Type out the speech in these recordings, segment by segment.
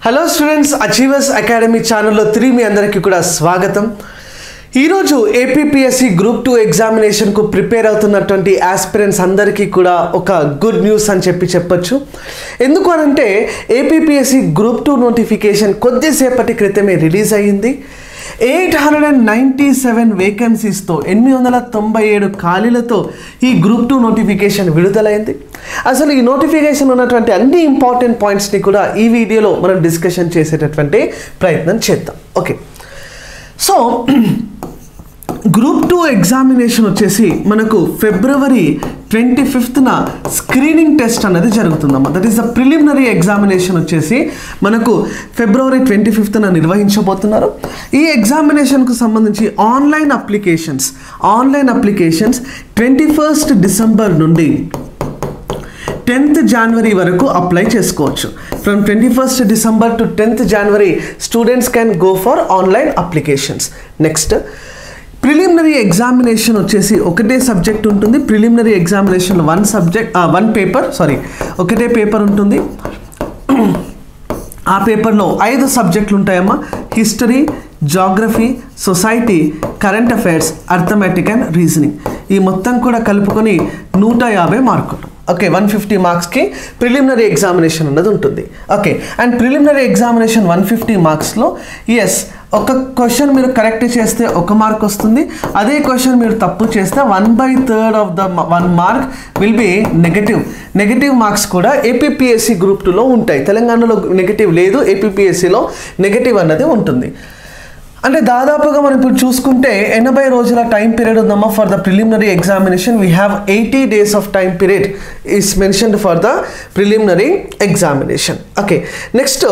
hello students achievers academy ఛానల్లో తిరిగి మీ అందరికీ కూడా స్వాగతం ఈరోజు ఏపీపీఎస్సి గ్రూప్ టూ ఎగ్జామినేషన్కు ప్రిపేర్ అవుతున్నటువంటి ఆస్పిరెంట్స్ అందరికీ కూడా ఒక గుడ్ న్యూస్ అని చెప్పి చెప్పొచ్చు ఎందుకు అనంటే ఏపీపీఎస్సి గ్రూప్ టూ నోటిఫికేషన్ కొద్దిసేపటి క్రితమే రిలీజ్ అయ్యింది eight hundred and ninety seven వేకెన్సీస్తో ఎనిమిది వందల తొంభై ఏడు ఖాళీలతో ఈ గ్రూప్ టూ నోటిఫికేషన్ విడుదలైంది అసలు ఈ నోటిఫికేషన్ ఉన్నటువంటి అన్ని ఇంపార్టెంట్ పాయింట్స్ని కూడా ఈ వీడియోలో మనం డిస్కషన్ చేసేటటువంటి ప్రయత్నం చేద్దాం okay so group two examination వచ్చేసి మనకు ఫిబ్రవరి ట్వంటీ ఫిఫ్త్న స్క్రీనింగ్ టెస్ట్ అనేది జరుగుతుందమ్మా that is the preliminary examination వచ్చేసి మనకు ఫిబ్రవరి ట్వంటీ ఫిఫ్త్న నిర్వహించబోతున్నారు ఈ ఎగ్జామినేషన్కు సంబంధించి online applications online applications twenty first December నుండి టెన్త్ జనవరి వరకు అప్లై చేసుకోవచ్చు from twenty first December to tenth January students can go for online applications next preliminary examination వచ్చేసి ఒకటే సబ్జెక్ట్ ఉంటుంది preliminary examination one subject one paper sorry ఒకటే paper ఉంటుంది ఆ పేపర్లో ఐదు సబ్జెక్టులు ఉంటాయమ్మా history geography society current affairs arithmetic and reasoning ఈ మొత్తం కూడా కలుపుకొని నూట యాభై మార్కులు ఓకే వన్ ఫిఫ్టీ మార్క్స్కి ప్రిలిమినరీ ఎగ్జామినేషన్ అన్నది ఉంటుంది okay and preliminary examination one fifty మార్క్స్లో ఎస్ ఒక క్వశ్చన్ మీరు కరెక్ట్ చేస్తే ఒక మార్క్ వస్తుంది అదే క్వశ్చన్ మీరు తప్పు చేస్తే one by third of the one mark will be negative negative marks కూడా ఏపీపీఎస్సి గ్రూప్ టూలో ఉంటాయి తెలంగాణలో నెగటివ్ లేదు ఏపీపీఎస్సిలో నెగటివ్ అన్నది ఉంటుంది అంటే దాదాపుగా మనం ఇప్పుడు చూసుకుంటే ఎనభై రోజుల టైం పీరియడ్ ఉందమ్మా for the preliminary examination we have eighty days of time period is mentioned for the preliminary examination okay next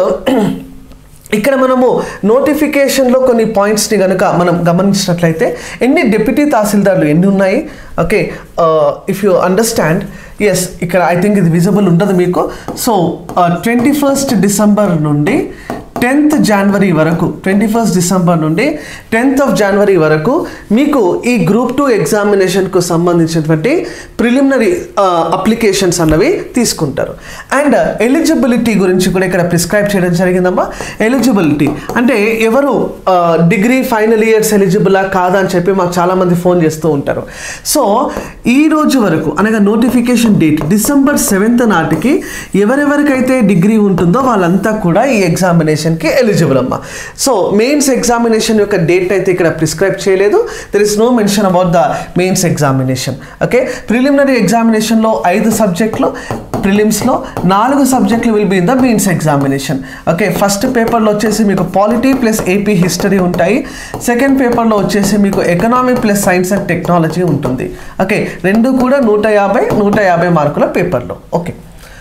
ఇక్కడ మనము నోటిఫికేషన్లో కొన్ని పాయింట్స్ని కనుక మనం గమనించినట్లయితే ఎన్ని డిప్యూటీ తహసీల్దార్లు ఎన్ని ఉన్నాయి okay if you understand yes ఇక్కడ ఐ థింక్ ఇది విజిబుల్ ఉండదు మీకు సో ట్వంటీ ఫస్ట్ డిసెంబర్ నుండి టెన్త్ జనవరి వరకు ట్వంటీ ఫస్ట్ డిసెంబర్ నుండి టెన్త్ ఆఫ్ జనవరి వరకు మీకు ఈ గ్రూప్ టూ ఎగ్జామినేషన్కు సంబంధించినటువంటి ప్రిలిమినరీ అప్లికేషన్స్ అన్నవి తీసుకుంటారు అండ్ ఎలిజిబిలిటీ గురించి కూడా ఇక్కడ ప్రిస్క్రైబ్ చేయడం జరిగిందమ్మా ఎలిజిబిలిటీ అంటే ఎవరు డిగ్రీ ఫైనల్ ఇయర్స్ ఎలిజిబులా కాదా అని చెప్పి మాకు చాలామంది ఫోన్ చేస్తూ ఉంటారు సో ఈ రోజు వరకు అనగా నోటిఫికేషన్ డేట్ డిసెంబర్ సెవెంత్ నాటికి ఎవరెవరికైతే డిగ్రీ ఉంటుందో వాళ్ళంతా కూడా ఈ ఎగ్జామినేషన్కి ఎలిజిబుల్ అమ్మా సో మెయిన్స్ ఎగ్జామినేషన్ యొక్క డేట్ అయితే ఇక్కడ ప్రిస్క్రైబ్ చేయలేదు there is no mention about the mains examination okay preliminary ఎగ్జామినేషన్లో ఐదు సబ్జెక్టులు ప్రిలిమ్స్లో నాలుగు సబ్జెక్టులు will be in the mains examination okay first పేపర్లో వచ్చేసి మీకు పాలిటీ ప్లస్ ఏపీ హిస్టరీ ఉంటాయి సెకండ్ పేపర్లో వచ్చేసి మీకు economy plus science and technology ఉంటుంది ఓకే రెండు కూడా నూట యాభై నూట యాభై మార్కుల పేపర్లో ఓకే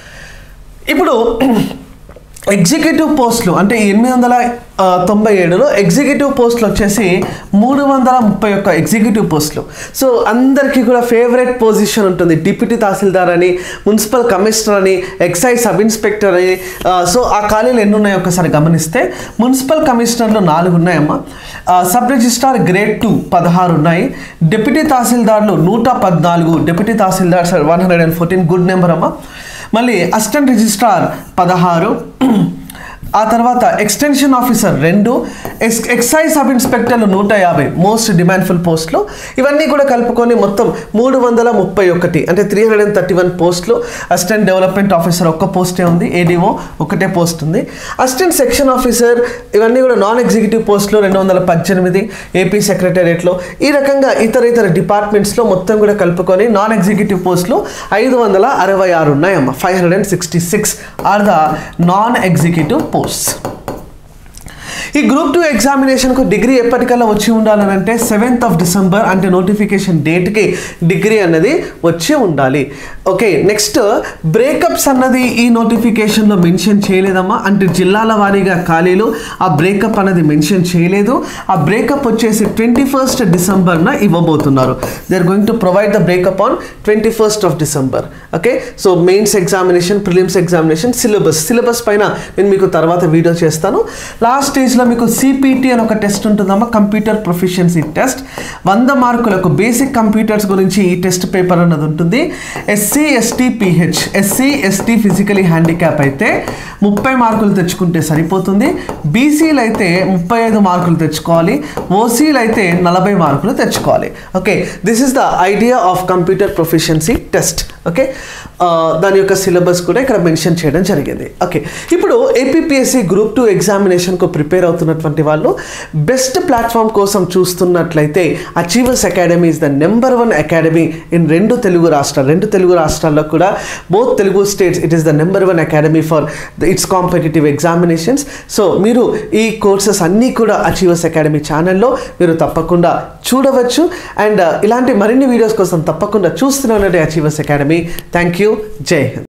ఇప్పుడు ఎగ్జిక్యూటివ్ పోస్టులు అంటే ఎనిమిది వందల తొంభై ఏడులో ఎగ్జిక్యూటివ్ పోస్టులు వచ్చేసి మూడు వందల ముప్పై ఒక్క ఎగ్జిక్యూటివ్ పోస్టులు సో అందరికీ కూడా ఫేవరెట్ పొజిషన్ ఉంటుంది డిప్యూటీ తహసీల్దార్ అని మున్సిపల్ కమిషనర్ అని ఎక్సైజ్ సబ్ ఇన్స్పెక్టర్ అని సో ఆ ఖాళీలు ఎన్ని ఉన్నాయో ఒకసారి గమనిస్తే మున్సిపల్ కమిషనర్లు నాలుగు ఉన్నాయమ్మా సబ్ రిజిస్ట్రార్ గ్రేడ్ టూ పదహారు ఉన్నాయి డిప్యూటీ తహసీల్దార్లు నూట పద్నాలుగు deputy tahsildar sir one hundred and fourteen good number అమ్మా మళ్ళీ అసిస్టెంట్ రిజిస్ట్రార్ పదహారు ఆ తర్వాత ఎక్స్టెన్షన్ ఆఫీసర్ రెండు ఎక్స్ ఎక్సైజ్ సబ్ ఇన్స్పెక్టర్లు నూట యాభై మోస్ట్ డిమాండ్ఫుల్ పోస్టులు ఇవన్నీ కూడా కలుపుకొని మొత్తం మూడు వందల ముప్పై ఒకటి అంటే three hundred and thirty one పోస్టులు అసిస్టెంట్ డెవలప్మెంట్ ఆఫీసర్ ఒక్క పోస్టే ఉంది ఏడీఓ ఒకటే పోస్ట్ ఉంది అసిస్టెంట్ సెక్షన్ ఆఫీసర్ ఇవన్నీ కూడా నాన్ ఎగ్జిక్యూటివ్ పోస్టులు రెండు వందల పద్దెనిమిది ఏపీ సెక్రటేరియట్లో ఈ రకంగా ఇతర ఇతర డిపార్ట్మెంట్స్లో మొత్తం కూడా కలుపుకొని నాన్ ఎగ్జిక్యూటివ్ పోస్టులు ఐదు వందల అరవై ఆరు ఉన్నాయమ్మ five hundred and sixty six are the non executive post ఈ గ్రూప్ టూ ఎగ్జామినేషన్కు డిగ్రీ ఎప్పటికల్లా వచ్చి ఉండాలని అంటే సెవెంత్ ఆఫ్ డిసెంబర్ అంటే నోటిఫికేషన్ డేట్కి డిగ్రీ అన్నది వచ్చి ఉండాలి ఓకే నెక్స్ట్ బ్రేకప్స్ అన్నది ఈ నోటిఫికేషన్లో మెన్షన్ చేయలేదమ్మా అంటే జిల్లాల వారీగా ఖాళీలు ఆ బ్రేకప్ అనేది మెన్షన్ చేయలేదు ఆ బ్రేకప్ వచ్చేసి ట్వంటీ ఫస్ట్ డిసెంబర్న ఇవ్వబోతున్నారు they are going to provide the breakup on twenty first of December okay so mains examination prelims examination syllabus syllabus పైన నేను మీకు తర్వాత వీడియో చేస్తాను లాస్ట్ స్టేజ్లో ఇందులో మీకు సిపిటి అని ఒక టెస్ట్ ఉంటుందమ్మా కంప్యూటర్ ప్రొఫిషియన్సీ టెస్ట్ వంద మార్కులకు బేసిక్ కంప్యూటర్స్ గురించి ఈ టెస్ట్ పేపర్ అన్నది ఉంటుంది SC ST PH SC ST physically handicap అయితే ముప్పై మార్కులు తెచ్చుకుంటే సరిపోతుంది బీసీలు అయితే ముప్పై ఐదు మార్కులు తెచ్చుకోవాలి ఓసీలు అయితే నలభై మార్కులు తెచ్చుకోవాలి okay this is the idea of computer proficiency test okay దాని యొక్క సిలబస్ కూడా ఇక్కడ మెన్షన్ చేయడం జరిగింది ఓకే ఇప్పుడు ఏపీఎస్సి గ్రూప్ టూ ఎగ్జామినేషన్కు ప్రిపేర్ అవుతున్నటువంటి వాళ్ళు బెస్ట్ ప్లాట్ఫామ్ కోసం చూస్తున్నట్లయితే achievers academy is the number one academy in రెండు తెలుగు రాష్ట్రాలు రెండు తెలుగు రాష్ట్రాల్లో కూడా both Telugu states it is the number one academy for its competitive examinations so మీరు ఈ కోర్సెస్ అన్నీ కూడా అచీవర్స్ అకాడమీ ఛానల్లో మీరు తప్పకుండా చూడవచ్చు అండ్ ఇలాంటి మరిన్ని వీడియోస్ కోసం తప్పకుండా చూస్తూనే ఉండండి అచీవర్స్ అకాడమీ థ్యాంక్ యూ జై హింద్